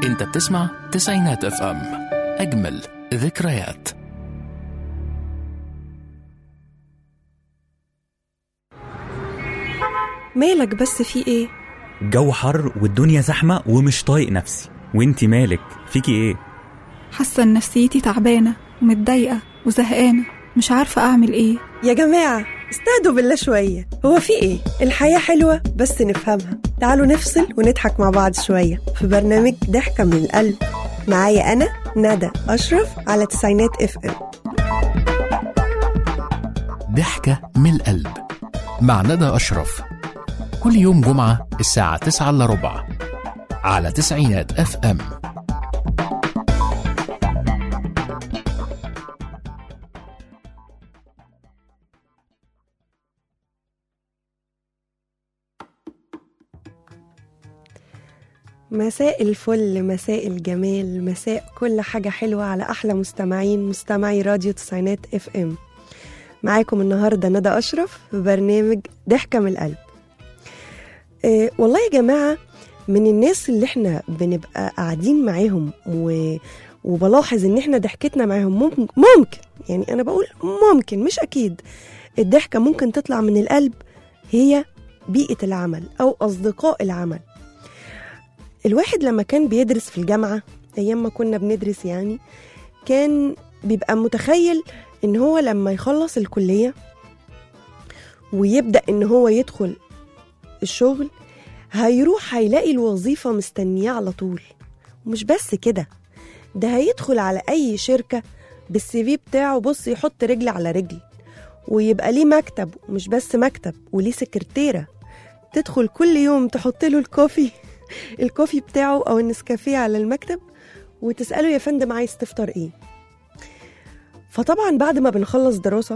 انت بتسمع تسعينات اف ام اجمل ذكريات مالك بس في ايه الجو حر والدنيا زحمة ومش طايق نفسي وانتي مالك فيكي ايه حاسه ان نفسيتي تعبانه ومتضايقه وزهقانه مش عارفه اعمل ايه يا جماعة استهدوا بالله شوية هو في ايه؟ الحياة حلوة بس نفهمها تعالوا نفصل ونضحك مع بعض شوية في برنامج ضحكة من القلب معايا أنا ندى أشرف على تسعينات اف ام ضحكة من القلب مع ندى أشرف كل يوم جمعة الساعة 9 إلا ربع على تسعينات اف ام مساء الفل مساء الجمال مساء كل حاجة حلوة على أحلى مستمعين مستمعي راديو تسعينات اف ام معاكم النهاردة ندى أشرف في برنامج ضحكة من القلب أه والله يا جماعة من الناس اللي احنا بنبقى قاعدين معاهم و... وبلاحظ ان احنا ضحكتنا معاهم ممكن, ممكن يعني انا بقول ممكن مش اكيد الضحكة ممكن تطلع من القلب هي بيئة العمل او اصدقاء العمل الواحد لما كان بيدرس في الجامعة أيام ما كنا بندرس يعني كان بيبقى متخيل إن هو لما يخلص الكلية ويبدأ إن هو يدخل الشغل هيروح هيلاقي الوظيفة مستنياه على طول ومش بس كده ده هيدخل على أي شركة بالسي في بتاعه بص يحط رجل على رجل ويبقى ليه مكتب ومش بس مكتب وليه سكرتيرة تدخل كل يوم تحط له الكوفي الكوفي بتاعه او النسكافيه على المكتب وتساله يا فندم عايز تفطر ايه فطبعا بعد ما بنخلص دراسه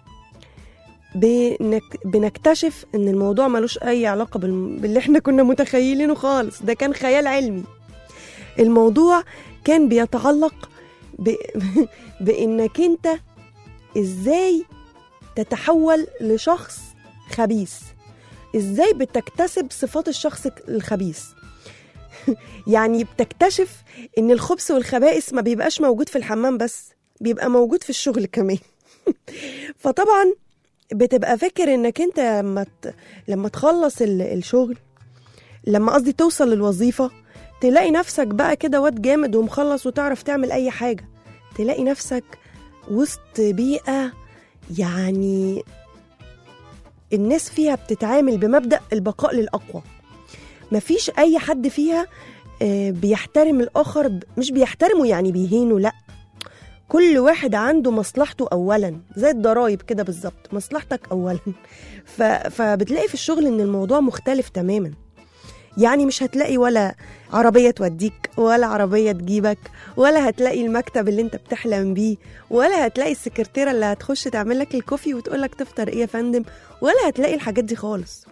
بنك... بنكتشف ان الموضوع ملوش اي علاقه بال... باللي احنا كنا متخيلينه خالص ده كان خيال علمي الموضوع كان بيتعلق ب... بانك انت ازاي تتحول لشخص خبيث ازاي بتكتسب صفات الشخص الخبيث يعني بتكتشف ان الخبث والخبائث ما بيبقاش موجود في الحمام بس بيبقى موجود في الشغل كمان فطبعا بتبقى فاكر انك انت لما ت... لما تخلص ال- الشغل لما قصدي توصل للوظيفه تلاقي نفسك بقى كده واد جامد ومخلص وتعرف تعمل اي حاجه تلاقي نفسك وسط بيئه يعني الناس فيها بتتعامل بمبدأ البقاء للأقوى مفيش أي حد فيها آه، بيحترم الآخر ب- مش بيحترمه يعني بيهينه لأ كل واحد عنده مصلحته أولا زي الضرايب كده بالظبط مصلحتك أولا ف... فبتلاقي في الشغل إن الموضوع مختلف تماما يعني مش هتلاقي ولا عربية توديك ولا عربية تجيبك ولا هتلاقي المكتب اللي انت بتحلم بيه ولا هتلاقي السكرتيرة اللي هتخش تعمل لك الكوفي وتقولك تفطر ايه يا فندم ولا هتلاقي الحاجات دي خالص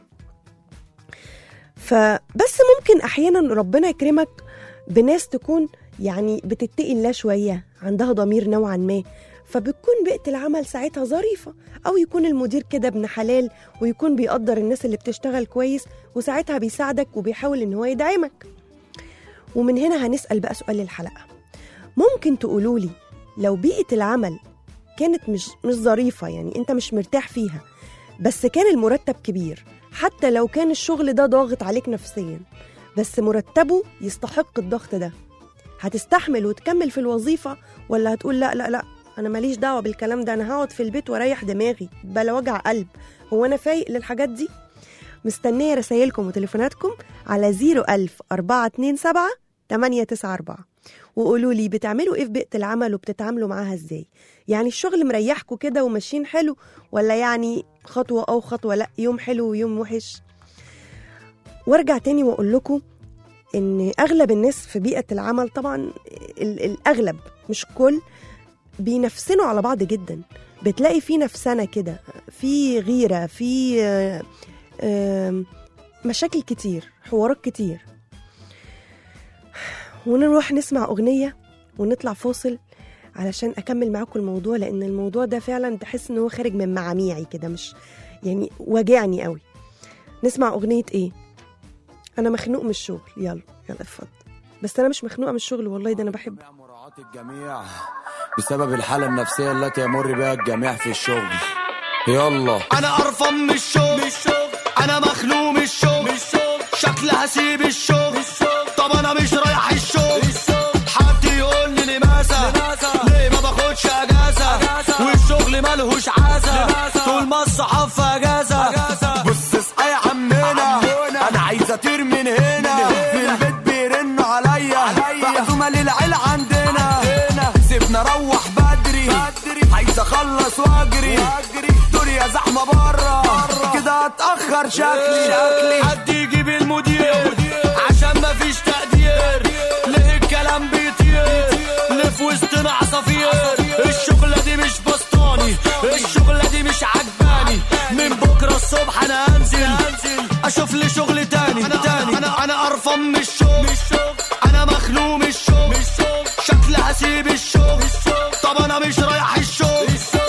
فبس ممكن احيانا ربنا يكرمك بناس تكون يعني بتتقي الله شويه عندها ضمير نوعا ما فبتكون بيئه العمل ساعتها ظريفه او يكون المدير كده ابن حلال ويكون بيقدر الناس اللي بتشتغل كويس وساعتها بيساعدك وبيحاول ان هو يدعمك ومن هنا هنسال بقى سؤال الحلقه ممكن تقولوا لي لو بيئه العمل كانت مش مش ظريفه يعني انت مش مرتاح فيها بس كان المرتب كبير حتى لو كان الشغل ده ضاغط عليك نفسيا بس مرتبه يستحق الضغط ده هتستحمل وتكمل في الوظيفة ولا هتقول لا لا لا أنا ماليش دعوة بالكلام ده أنا هقعد في البيت وأريح دماغي بلا وجع قلب هو أنا فايق للحاجات دي مستنية رسايلكم وتليفوناتكم على 01000 427 894 وقولوا لي بتعملوا ايه في بيئة العمل وبتتعاملوا معاها ازاي يعني الشغل مريحكم كده وماشيين حلو ولا يعني خطوة أو خطوة لا يوم حلو ويوم وحش وارجع تاني واقول لكم ان اغلب الناس في بيئة العمل طبعا ال- الاغلب مش كل بينفسنوا على بعض جدا بتلاقي في نفسنا كده في غيرة في آه، آم، مشاكل كتير حوارات كتير ونروح نسمع أغنية ونطلع فاصل علشان أكمل معاكم الموضوع لأن الموضوع ده فعلا تحس إن هو خارج من معاميعي كده مش يعني واجعني قوي نسمع أغنية إيه؟ أنا مخنوق من الشغل يلا يلا اتفضل بس انا مش مخنوقه من الشغل والله ده انا بحبه مراعاة الجميع بسبب الحالة النفسية التي يمر بها الجميع في الشغل يلا انا قرفان من الشغل انا مخنوق من الشغل شكلي هسيب الشغل طب انا مش رايح الشغل حد يقول لي لماذا ليه ما باخدش اجازه والشغل ملهوش عازه طول ما الصحاب في اجازه بص اصحى يا عمنا انا عايز اطير من هنا في البيت بيرنوا عليا معزومة للعيلة عندنا سيبنا اروح بدري عايز اخلص واجري دنيا زحمة بره كده هتأخر شكلي حد يجيب المدير عشان مفيش تقدير ليه الكلام بيطير ليه في وسطنا عصافير الشغلة دي مش بسطاني الشغلة دي مش عجباني من بكرة الصبح انا هنزل اشوف لي شغل تاني تاني انا انا قرفان من الشغل انا مخنوق من الشغل شكلي هسيب الشغل طب انا مش رايح الشغل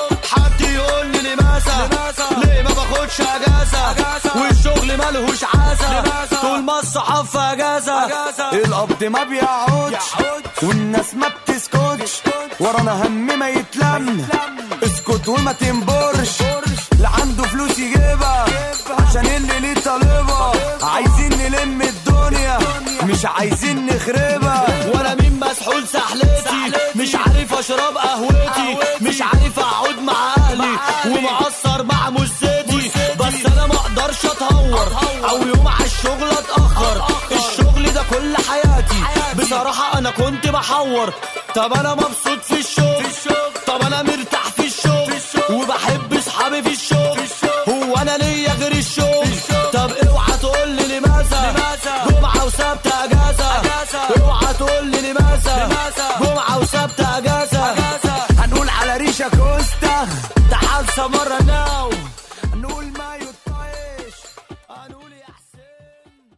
حد يقول لي لماذا ليه ما باخدش اجازه والشغل ملهوش عازه طول ما الصحاب في اجازه القبض ما بيقعدش والناس ما بتسكتش ورانا هم ما يتلم اسكت وما تنبرش اللي عنده فلوس يجيبها عشان اللي ليه طالبها عايزين نلم الدنيا مش عايزين نخربها ولا مين مسحول سحلتي مش عارف اشرب قهوتي مش عارف اقعد مع اهلي ومقصر مع مزتي بس انا ما اقدرش اتهور او يوم على الشغل اتاخر الشغل ده كل حياتي بصراحه انا كنت بحور طب انا مبسوط في الشغل طب انا مرتاح في الشغل وبحب اصحابي في الشغل هو انا ليا غير الشغل طب اوعى تقول لي لماذا جمعه وسبت اجازه اوعى تقول لي لماذا جمعه وسبت اجازه هنقول على ريشة كوستا تعال سمرة ناو هنقول ما يطايش هنقول يا حسين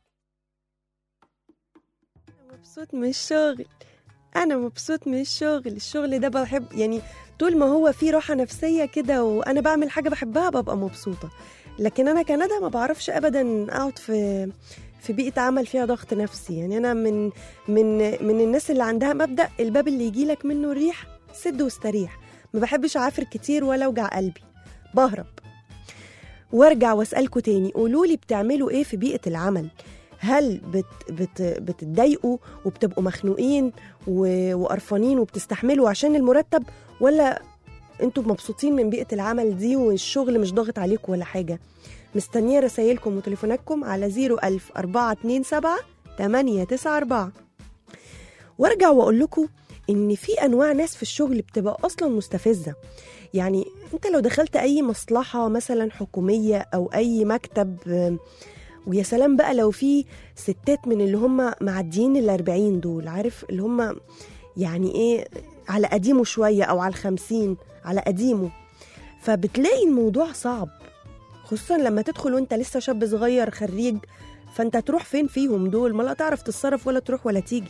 مبسوط من الشغل انا مبسوط من الشغل الشغل ده بحب يعني طول ما هو فيه راحه نفسيه كده وانا بعمل حاجه بحبها ببقى مبسوطه لكن انا كندى ما بعرفش ابدا اقعد في في بيئه عمل فيها ضغط نفسي يعني انا من من من الناس اللي عندها مبدا الباب اللي يجي لك منه الريح سد واستريح ما بحبش اعافر كتير ولا اوجع قلبي بهرب وارجع واسالكوا تاني قولوا لي بتعملوا ايه في بيئه العمل هل بت بت بتتضايقوا وبتبقوا مخنوقين و- وقرفانين وبتستحملوا عشان المرتب ولا انتوا مبسوطين من بيئه العمل دي والشغل مش ضاغط عليكم ولا حاجه مستنيه رسايلكم وتليفوناتكم على 01000 427 894 وارجع واقول لكم ان في انواع ناس في الشغل بتبقى اصلا مستفزه يعني انت لو دخلت اي مصلحه مثلا حكوميه او اي مكتب آم، ويا سلام بقى لو في ستات من اللي هم معديين الأربعين دول عارف اللي هم يعني ايه على قديمه شوية أو على الخمسين على قديمه فبتلاقي الموضوع صعب خصوصا لما تدخل وانت لسه شاب صغير خريج فانت تروح فين فيهم دول ما لا تعرف تتصرف ولا تروح ولا تيجي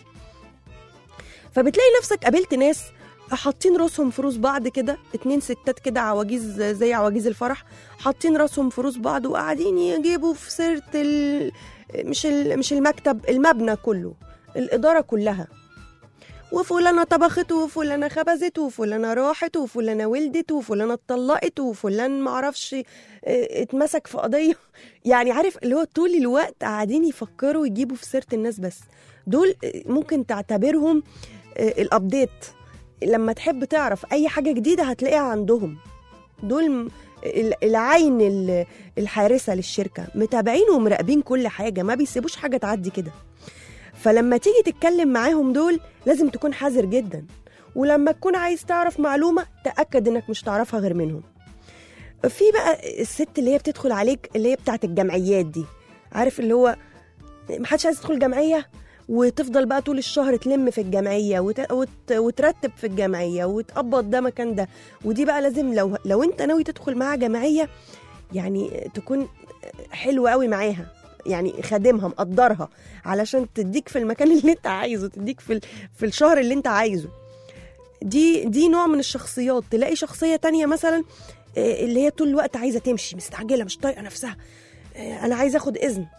فبتلاقي نفسك قابلت ناس حاطين راسهم في روس بعض كده اتنين ستات كده عواجيز زي عواجيز الفرح حاطين راسهم في روس بعض وقاعدين يجيبوا في سيره ال... مش ال... مش المكتب المبنى كله الاداره كلها وفلانة طبخت وفلانة خبزت وفلانة راحت وفلانة ولدت وفلانة اتطلقت وفلان معرفش اه، اتمسك في قضية يعني عارف اللي هو طول الوقت قاعدين يفكروا يجيبوا في سيرة الناس بس دول اه، ممكن تعتبرهم اه، الابديت لما تحب تعرف اي حاجة جديدة هتلاقيها عندهم دول م- ال- العين ال- الحارسة للشركة متابعين ومراقبين كل حاجة ما بيسيبوش حاجة تعدي كده فلما تيجي تتكلم معاهم دول لازم تكون حذر جدا ولما تكون عايز تعرف معلومة تأكد انك مش تعرفها غير منهم في بقى الست اللي هي بتدخل عليك اللي هي بتاعت الجمعيات دي عارف اللي هو محدش عايز يدخل جمعية وتفضل بقى طول الشهر تلم في الجمعية وت... وت... وترتب في الجمعية وتقبض ده مكان ده ودي بقى لازم لو لو انت ناوي تدخل معاها جمعية يعني تكون حلو قوي معاها يعني خادمها مقدرها علشان تديك في المكان اللي انت عايزه تديك في ال... في الشهر اللي انت عايزه دي دي نوع من الشخصيات تلاقي شخصية تانية مثلا آه، اللي هي طول الوقت عايزة تمشي مستعجلة مش طايقة نفسها آه، أنا عايزة أخد إذن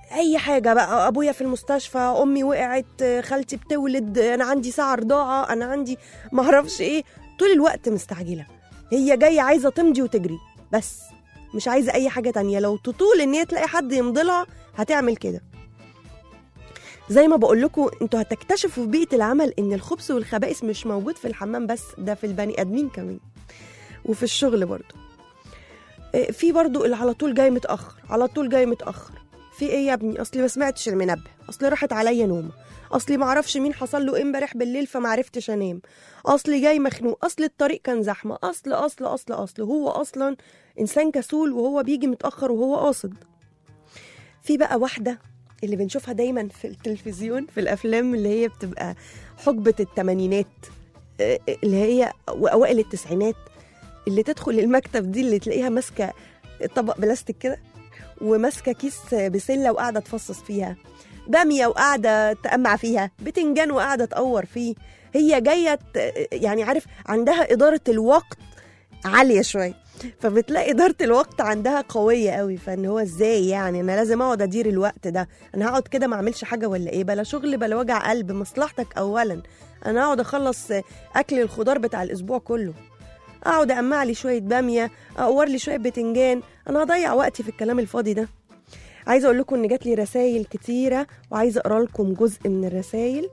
اي حاجه بقى ابويا في المستشفى امي وقعت خالتي بتولد انا عندي ساعه رضاعه انا عندي معرفش ايه طول الوقت مستعجله هي جايه عايزه تمضي وتجري بس مش عايزه اي حاجه تانية لو تطول ان هي تلاقي حد يمضلها هتعمل كده زي ما بقول لكم انتوا هتكتشفوا في بيئه العمل ان الخبث والخبائث مش موجود في الحمام بس ده في البني ادمين كمان وفي الشغل برضو إيه، في برضو اللي على طول جاي متاخر على طول جاي متاخر في ايه يا ابني اصلي ما سمعتش المنبه اصلي راحت عليا نومه اصلي ما اعرفش مين حصل له إيه امبارح بالليل فما عرفتش انام اصلي جاي مخنوق اصل الطريق كان زحمه اصل اصل اصل اصل هو اصلا انسان كسول وهو بيجي متاخر وهو قاصد في بقى واحده اللي بنشوفها دايما في التلفزيون في الافلام اللي هي بتبقى حقبه الثمانينات آه، اللي هي واوائل التسعينات اللي تدخل المكتب دي اللي تلاقيها ماسكه طبق بلاستيك كده وماسكه كيس بسله وقاعده تفصص فيها باميه وقاعده تقمع فيها بتنجان وقاعده تقور فيه هي جايه ت- يعني عارف عندها اداره الوقت عاليه شويه فبتلاقي اداره الوقت عندها قويه قوي فان هو ازاي يعني انا لازم اقعد ادير الوقت ده انا هقعد كده ما اعملش حاجه ولا ايه بلا شغل بلا وجع قلب مصلحتك اولا انا هقعد اخلص اكل الخضار بتاع الاسبوع كله اقعد اقمع لي شويه باميه اقور لي شويه بتنجان انا هضيع وقتي في الكلام الفاضي ده عايزه اقول لكم ان جات لي رسائل كتيره وعايزه اقرا لكم جزء من الرسائل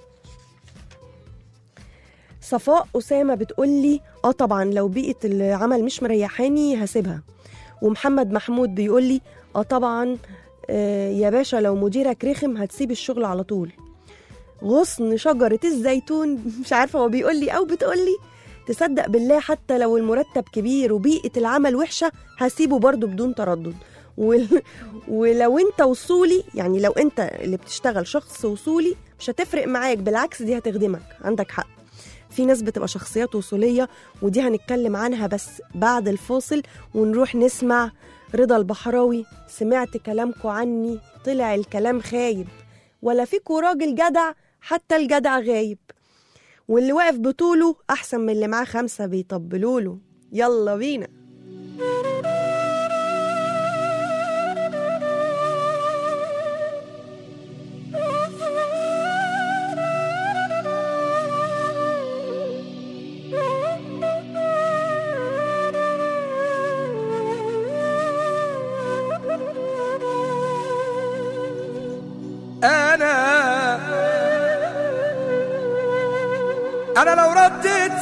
صفاء أسامة بتقول لي اه طبعا لو بيئة العمل مش مريحاني هسيبها ومحمد محمود بيقول لي اه طبعا آه يا باشا لو مديرك رخم هتسيب الشغل على طول غصن شجرة الزيتون مش عارفة هو بيقول لي أو بتقول لي تصدق بالله حتى لو المرتب كبير وبيئة العمل وحشة هسيبه برضه بدون تردد وال... ولو انت وصولي يعني لو انت اللي بتشتغل شخص وصولي مش هتفرق معاك بالعكس دي هتخدمك عندك حق في ناس بتبقى شخصيات وصولية ودي هنتكلم عنها بس بعد الفاصل ونروح نسمع رضا البحراوي سمعت كلامكو عني طلع الكلام خايب ولا فيكو راجل جدع حتى الجدع غايب واللي واقف بطوله أحسن من اللي معاه خمسة بيطبلوله يلا بينا انا انا لو رديت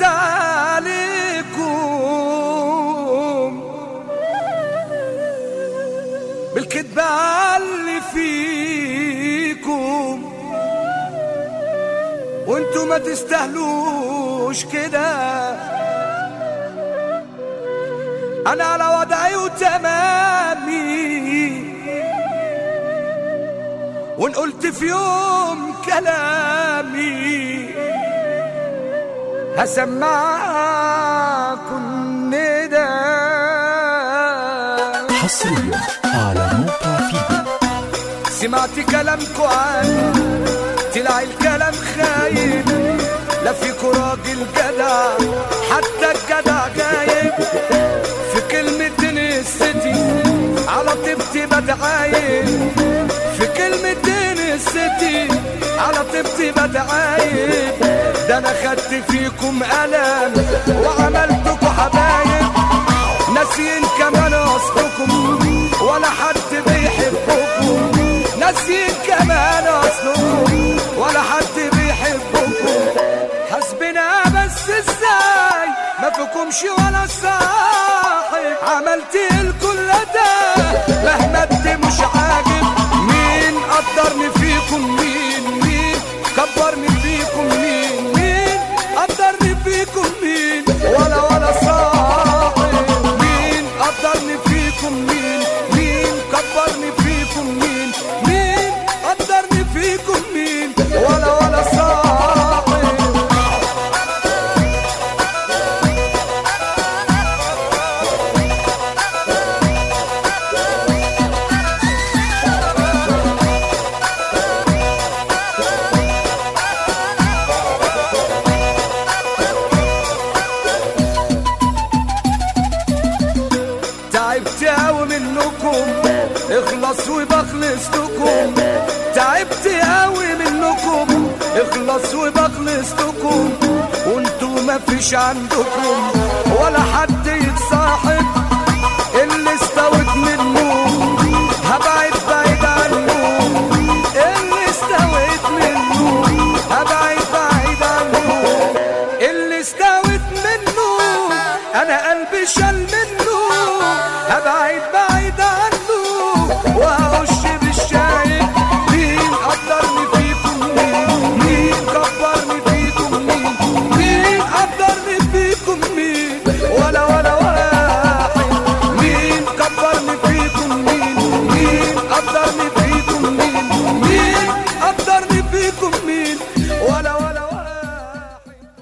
عليكم بالكذب اللي فيكم وانتوا ما تستاهلوش كده انا على وضعي وتمامي وان قلت في يوم كلامي هسمعكم ندى حصريا على موقع فيديو سمعت كلامكو عني طلع الكلام خايب لا فيكو راجل جدع حتى الجدع غايب في كلمتين الستي على طيبتي بتعايب في كلمتين الستي على طيبتي بتعايب ده انا خدت فيكم قلم وعملتكوا حبايب ناسيين كمان اصلكم ولا حد بيحبكم ناسيين كمان اصلكم ولا حد بيحبكم حسبنا بس ازاي ما فيكمش ولا صاحب عملت الكل ده مهما انت مش عاجب مين قدرني فيكم مين مين كبرني فيكم مين مين قدرني فيكم مين ولا ولا صاحب مين قدرني فيكم مين وسطكم تعبت قوي منكم اخلص وبخلصتكم وانتوا مفيش عندكم ولا حد يتصاحب اللي استوت منه هبعد بعيد عنه اللي استويت منه هبعد بعيد عنه اللي استوت منه انا قلبي شال منه هبعد بعيد عنه وهخش بالشايب مين قدرني فيكم مين مين كبرني فيكم مين مين قدرني فيكم مين ولا ولا واحد مين كبرني فيكم مين مين قدرني فيكم مين مين قدرني فيكم مين ولا ولا واحد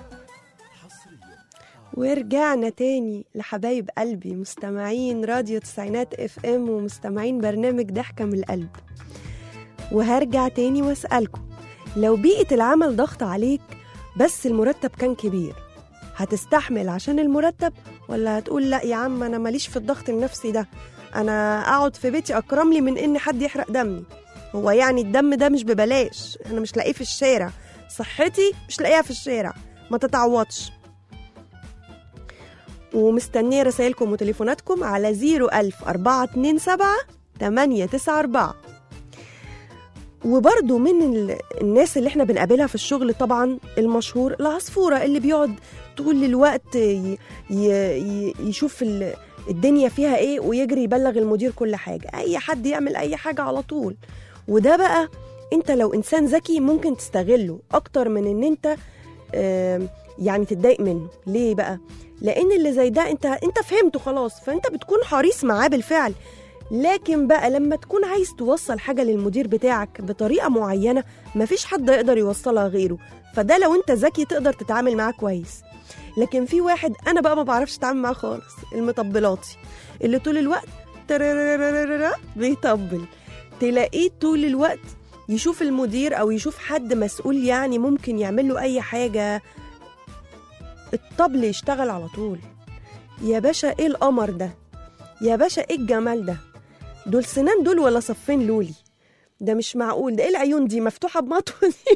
ورجعنا تاني لحبايب قلبي مستمعين راديو تسعينات اف ام ومستمعين برنامج ضحكة من القلب وهرجع تاني واسألكم لو بيئة العمل ضغط عليك بس المرتب كان كبير هتستحمل عشان المرتب ولا هتقول لا يا عم انا ماليش في الضغط النفسي ده انا اقعد في بيتي اكرم لي من ان حد يحرق دمي هو يعني الدم ده مش ببلاش انا مش لاقيه في الشارع صحتي مش لاقيها في الشارع ما تتعوضش ومستنية رسائلكم وتليفوناتكم على 01000 427 894 وبرضو من ال- الناس اللي احنا بنقابلها في الشغل طبعا المشهور العصفورة اللي بيقعد طول الوقت ي- ي- ي- يشوف ال- الدنيا فيها ايه ويجري يبلغ المدير كل حاجة اي حد يعمل اي حاجة على طول وده بقى انت لو انسان ذكي ممكن تستغله اكتر من ان انت آم، يعني تتضايق منه ليه بقى لان اللي زي ده انت انت فهمته خلاص فانت بتكون حريص معاه بالفعل لكن بقى لما تكون عايز توصل حاجه للمدير بتاعك بطريقه معينه مفيش حد يقدر يوصلها غيره فده لو انت ذكي تقدر تتعامل معاه كويس لكن في واحد انا بقى ما بعرفش اتعامل معاه خالص المطبلاتي اللي طول الوقت ترررررررر بيطبل تلاقيه طول الوقت يشوف المدير او يشوف حد مسؤول يعني ممكن يعمل له اي حاجه الطبل يشتغل على طول يا باشا ايه القمر ده يا باشا ايه الجمال ده دول سنان دول ولا صفين لولي ده مش معقول ده ايه العيون دي مفتوحه بمطوه دي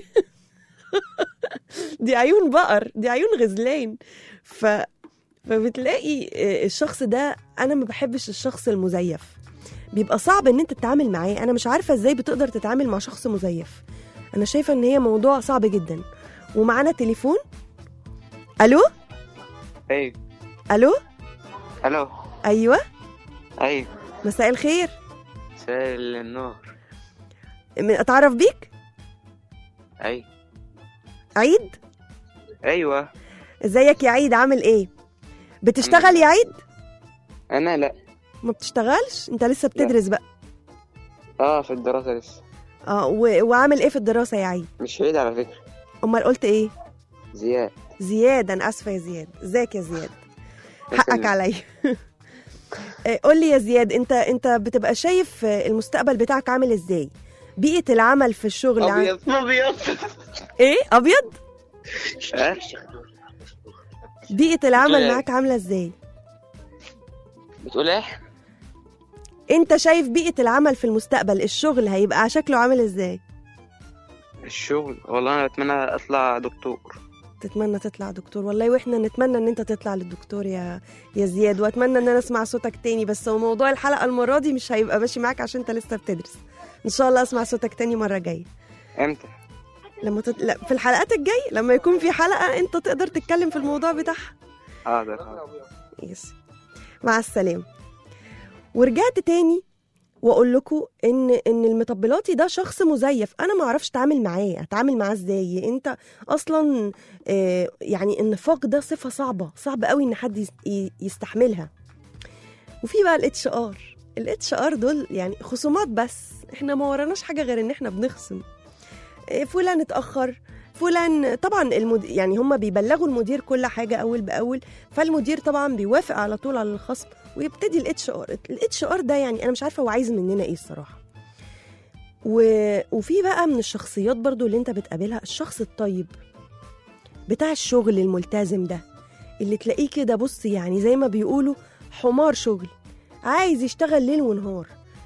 دي عيون بقر دي عيون غزلان ف فبتلاقي آه، الشخص ده انا ما بحبش الشخص المزيف بيبقى صعب ان انت تتعامل معاه انا مش عارفه ازاي بتقدر تتعامل مع شخص مزيف انا شايفه ان هي موضوع صعب جدا ومعانا تليفون الو ايوه الو الو ايوه ايوه مساء الخير سائل النور من اتعرف بيك ايوه عيد ايوه ازيك يا عيد عامل ايه بتشتغل يا عيد انا لا ما بتشتغلش انت لسه بتدرس بقى اه في الدراسه لسه اه و... وعامل ايه في الدراسه يا عيد مش عيد على فكره امال قلت ايه زياد زياد انا اسفه يا زياد ازيك يا زياد حقك يسلمك. عليا آه، قول لي يا زياد انت انت بتبقى شايف آه، المستقبل بتاعك عامل ازاي بيئه العمل في الشغل عام- ابيض ابيض ايه ابيض آه؟ بيئه العمل إيه؟ معاك عامله ازاي بتقول ايه انت شايف بيئه العمل في المستقبل الشغل هيبقى شكله عامل ازاي الشغل والله انا بتمنى اطلع دكتور تتمنى تطلع دكتور والله واحنا نتمنى ان انت تطلع للدكتور يا يا زياد واتمنى ان انا اسمع صوتك تاني بس هو موضوع الحلقه المره دي مش هيبقى ماشي معاك عشان انت لسه بتدرس ان شاء الله اسمع صوتك تاني مره جايه امتى لما تت... لا في الحلقات الجايه لما يكون في حلقه انت تقدر تتكلم في الموضوع بتاعها حاضر يس مع السلامه ورجعت تاني واقول لكم ان ان المطبلاتي ده شخص مزيف انا ما اعرفش اتعامل معاه اتعامل معاه ازاي انت اصلا آه، يعني النفاق ده صفه صعبه صعب قوي ان حد يس- ي- يستحملها وفي بقى الاتش ار الاتش ار دول يعني خصومات بس احنا ما وراناش حاجه غير ان احنا بنخصم آه، فلان اتاخر فلان طبعا المد... يعني هم بيبلغوا المدير كل حاجه اول باول فالمدير طبعا بيوافق على طول على الخصم ويبتدي الاتش ار الاتش ار ده يعني انا مش عارفه هو عايز مننا ايه الصراحه و... وفي بقى من الشخصيات برضو اللي انت بتقابلها الشخص الطيب بتاع الشغل الملتزم ده اللي تلاقيه كده بص يعني زي ما بيقولوا حمار شغل عايز يشتغل ليل ونهار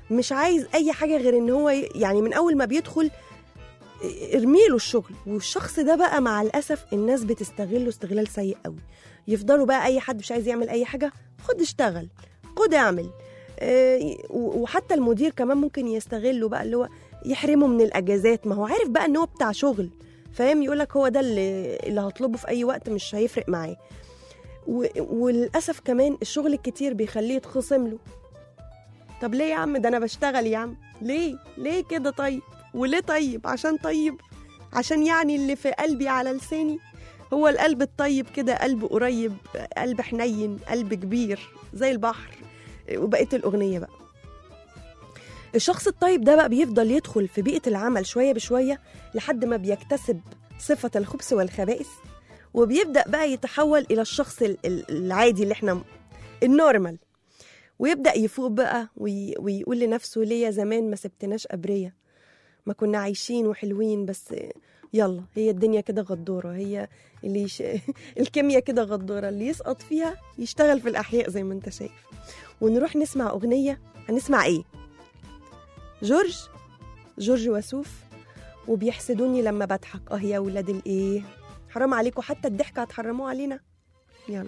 مش عايز اي حاجه غير ان هو ي- يعني من اول ما بيدخل ارميله الشغل والشخص ده بقى مع الاسف الناس بتستغله استغلال سيء قوي يفضلوا بقى اي حد مش عايز يعمل اي حاجه خد اشتغل خد اعمل آه، و- وحتى المدير كمان ممكن يستغله بقى اللي هو يحرمه من الاجازات ما هو عارف بقى ان هو بتاع شغل فاهم يقولك هو ده اللي, اللي هطلبه في اي وقت مش هيفرق معاه و- وللاسف كمان الشغل الكتير بيخليه يتخصم له طب ليه يا عم ده انا بشتغل يا عم ليه ليه كده طيب وليه طيب عشان طيب عشان يعني اللي في قلبي على لساني هو القلب الطيب كده قلب قريب قلب حنين قلب كبير زي البحر وبقيه الاغنيه بقى الشخص الطيب ده بقى بيفضل يدخل في بيئه العمل شويه بشويه لحد ما بيكتسب صفه الخبث والخبائث وبيبدا بقى يتحول الى الشخص ال- ال- العادي اللي احنا النورمال ويبدا يفوق بقى وي... ويقول لنفسه ليه يا زمان ما سبتناش ابريه ما كنا عايشين وحلوين بس يلا هي الدنيا كده غدوره هي اللي يش... الكيمياء كده غدوره اللي يسقط فيها يشتغل في الاحياء زي ما انت شايف ونروح نسمع اغنيه هنسمع ايه جورج جورج وسوف وبيحسدوني لما بضحك اه يا ولاد الايه حرام عليكم حتى الضحكه هتحرموه علينا يلا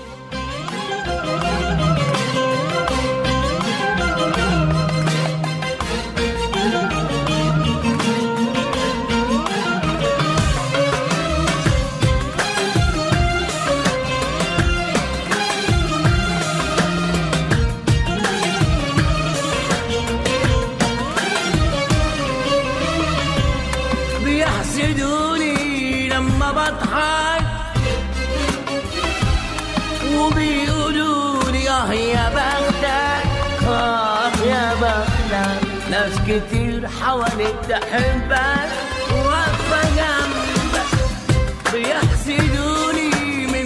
بيحسدوني لما بضحك وبيقولوا لي اه يا بختك اه يا بختك ناس كتير حواليك تحبك واقفة جنبك بيحسدوني من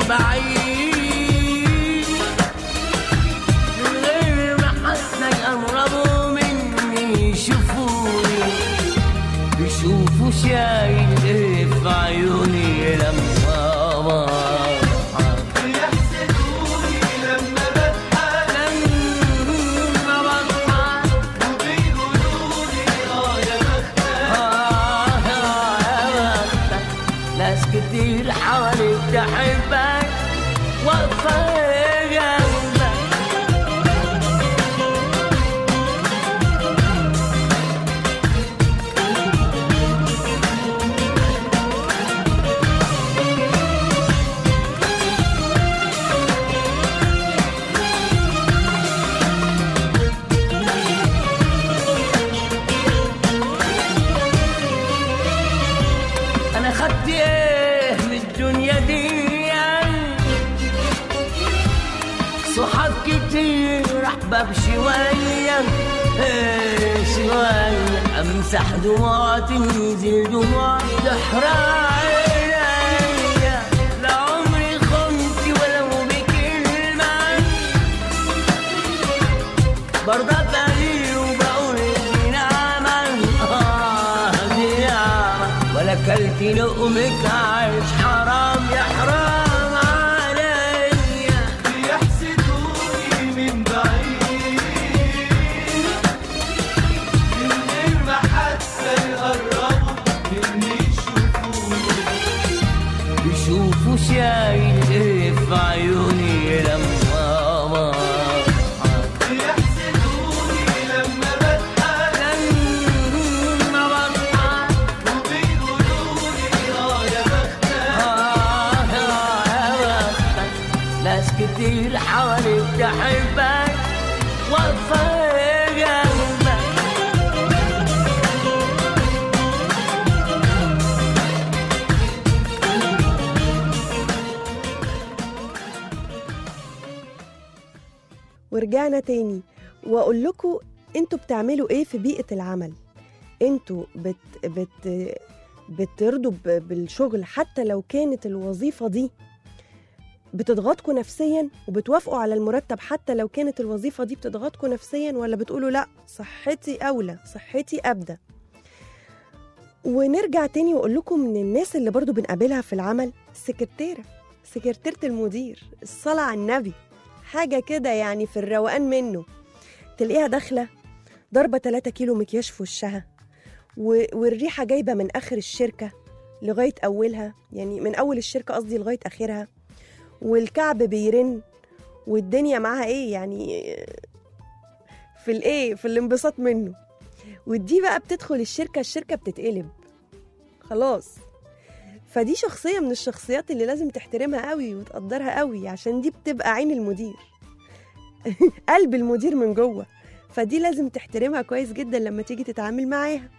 بعيد من غير ما حتى يقربوا مني يشوفوني بيشوفوا شايل ايه في عيوني لما بضحك بيحسدوني لما بضحك لما بضحك وبيقولوا لي اه يا بختك اه يا بختك ناس كتير حواليك تحبك واقفة جنبك انا خدت ايه من الدنيا دي صحاب كتير احباب شوية إيه شوية امسح دموع تنزل دموع تحرق عينيا لا عمري خنت ولو بكلمة برضى بغير وبقول دي نعمة آه دي نعمة ولا كلت لقمك عايش حرام يا حرام عليا بيحسدوني من بعيد من غير ما حتى يقربوا مني يشوفوني بيشوفوا شايل ايه في عيوني لما بضحك بيحسدوني لما بضحك لما بضحك وبيقولوا لي اه يا بختك اه يا بختك ناس كتير حواليك تحبك واقفة جنبك ورجعنا تاني واقول لكم انتوا بتعملوا ايه في بيئه العمل انتوا بت بت بترضوا ب- بالشغل حتى لو كانت الوظيفه دي بتضغطكم نفسيا وبتوافقوا على المرتب حتى لو كانت الوظيفه دي بتضغطكم نفسيا ولا بتقولوا لا صحتي اولى صحتي ابدا ونرجع تاني واقول لكم من الناس اللي برضو بنقابلها في العمل السكرتيره سكرتيره المدير الصلاه على النبي حاجه كده يعني في الروقان منه تلاقيها داخله ضربة 3 كيلو مكياج في وشها و... والريحة جايبة من آخر الشركة لغاية أولها يعني من أول الشركة قصدي لغاية آخرها والكعب بيرن والدنيا معاها إيه يعني في الإيه في الانبساط منه ودي بقى بتدخل الشركة الشركة بتتقلب خلاص فدي شخصية من الشخصيات اللي لازم تحترمها قوي وتقدرها قوي عشان دي بتبقى عين المدير قلب المدير من جوه فدي لازم تحترمها كويس جدا لما تيجي تتعامل معاها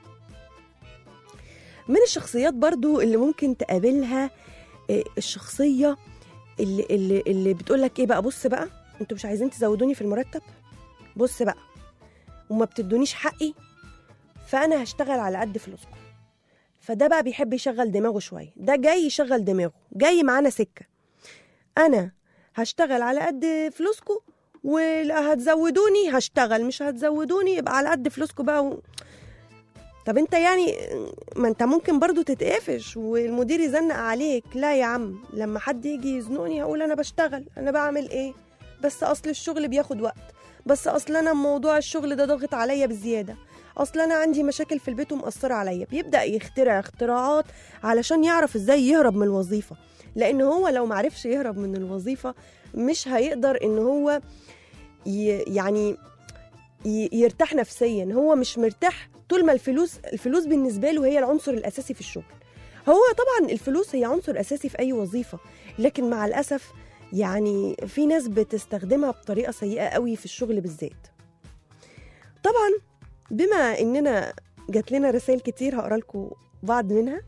من الشخصيات برضو اللي ممكن تقابلها آه، الشخصية اللي, اللي, اللي بتقولك ايه بقى بص بقى انتوا مش عايزين تزودوني في المرتب بص بقى وما بتدونيش حقي فانا هشتغل على قد فلوسكم فده بقى بيحب يشغل دماغه شويه ده جاي يشغل دماغه جاي معانا سكه انا هشتغل على قد فلوسكم وهتزودوني هشتغل مش هتزودوني يبقى على قد فلوسكم بقى و... طب انت يعني ما انت ممكن برضو تتقفش والمدير يزنق عليك لا يا عم لما حد يجي يزنقني هقول انا بشتغل انا بعمل ايه بس اصل الشغل بياخد وقت بس اصل انا موضوع الشغل ده ضاغط عليا بزياده اصل انا عندي مشاكل في البيت ومأثره عليا بيبدا يخترع اختراعات علشان يعرف ازاي يهرب من الوظيفه لان هو لو معرفش يهرب من الوظيفه مش هيقدر ان هو ي... يعني ي... يرتاح نفسيا هو مش مرتاح طول ما الفلوس الفلوس بالنسبه له هي العنصر الاساسي في الشغل هو طبعا الفلوس هي عنصر اساسي في اي وظيفه لكن مع الاسف يعني في ناس بتستخدمها بطريقه سيئه قوي في الشغل بالذات طبعا بما اننا جات لنا رسائل كتير هقرا لكم بعض منها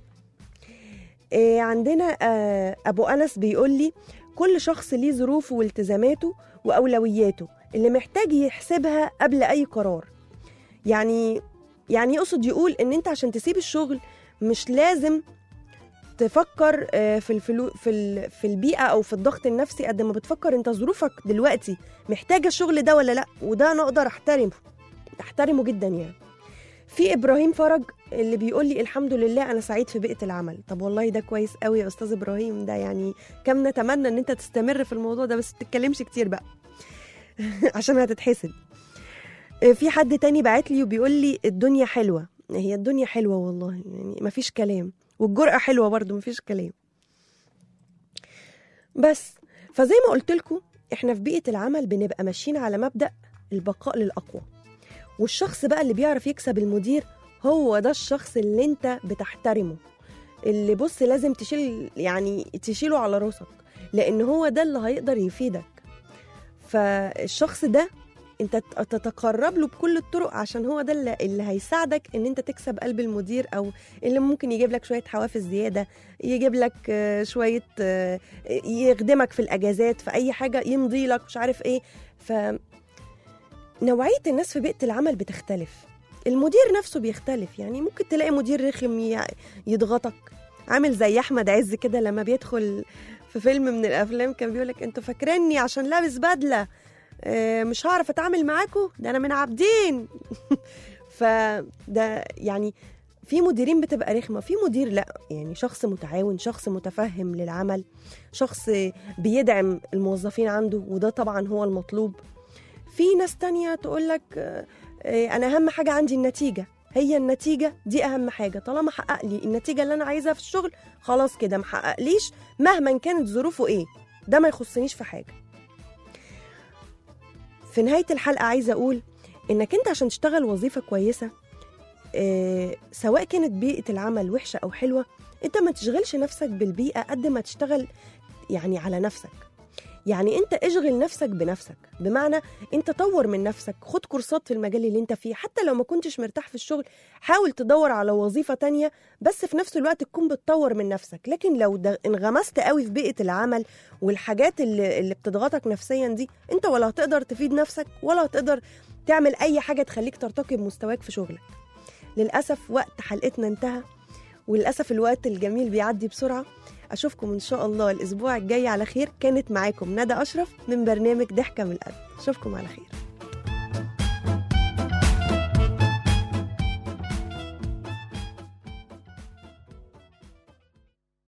آه، عندنا آه، ابو انس بيقول لي كل شخص ليه ظروفه والتزاماته واولوياته اللي محتاج يحسبها قبل اي قرار يعني يعني يقصد يقول ان انت عشان تسيب الشغل مش لازم تفكر آه، في الفلو في ال- في البيئه او في الضغط النفسي قد ما بتفكر انت ظروفك دلوقتي محتاجه الشغل ده ولا لا وده انا اقدر احترمه احترمه جدا يعني في ابراهيم فرج اللي بيقول لي الحمد لله انا سعيد في بيئه العمل طب والله ده كويس قوي يا استاذ ابراهيم ده يعني كم نتمنى ان انت تستمر في الموضوع ده بس ما تتكلمش كتير بقى عشان هتتحسد في حد تاني بعت لي وبيقول لي الدنيا حلوه هي الدنيا حلوه والله يعني مفيش كلام والجرأة حلوه برضو مفيش كلام بس فزي ما قلت لكم احنا في بيئه العمل بنبقى ماشيين على مبدأ البقاء للاقوى والشخص بقى اللي بيعرف يكسب المدير هو ده الشخص اللي انت بتحترمه اللي بص لازم تشيل يعني تشيله على راسك لان هو ده اللي هيقدر يفيدك فالشخص ده انت تتقرب له بكل الطرق عشان هو ده اللي, اللي هيساعدك ان انت تكسب قلب المدير او اللي ممكن يجيب لك شويه حوافز زياده يجيب لك آه، شويه آه، يخدمك في الاجازات في اي حاجه يمضي لك مش عارف ايه ف نوعيه الناس في بيئه العمل بتختلف المدير نفسه بيختلف يعني ممكن تلاقي مدير رخم ي- يضغطك عامل زي احمد عز كده لما بيدخل في فيلم من الافلام كان بيقولك انتوا فاكريني عشان لابس بدله آه، مش هعرف اتعامل معاكم ده انا من عابدين فده يعني في مديرين بتبقى رخمه في مدير لا يعني شخص متعاون شخص متفهم للعمل شخص بيدعم الموظفين عنده وده طبعا هو المطلوب في ناس تانية تقول لك انا اهم حاجه عندي النتيجه هي النتيجه دي اهم حاجه طالما حقق لي النتيجه اللي انا عايزها في الشغل خلاص كده ما حققليش مهما كانت ظروفه ايه ده ما يخصنيش في حاجه في نهايه الحلقه عايزه اقول انك انت عشان تشتغل وظيفه كويسه آه، سواء كانت بيئه العمل وحشه او حلوه انت ما تشغلش نفسك بالبيئه قد ما تشتغل يعني على نفسك يعني انت اشغل نفسك بنفسك بمعنى انت طور من نفسك خد كورسات في المجال اللي انت فيه حتى لو ما كنتش مرتاح في الشغل حاول تدور على وظيفة تانية بس في نفس الوقت تكون بتطور من نفسك لكن لو ده انغمست قوي في بيئة العمل والحاجات اللي, اللي بتضغطك نفسيا دي انت ولا هتقدر تفيد نفسك ولا هتقدر تعمل اي حاجة تخليك ترتقي بمستواك في شغلك للأسف وقت حلقتنا انتهى وللأسف الوقت الجميل بيعدي بسرعة أشوفكم إن شاء الله الأسبوع الجاي على خير كانت معاكم ندى أشرف من برنامج ضحكة من القلب أشوفكم على خير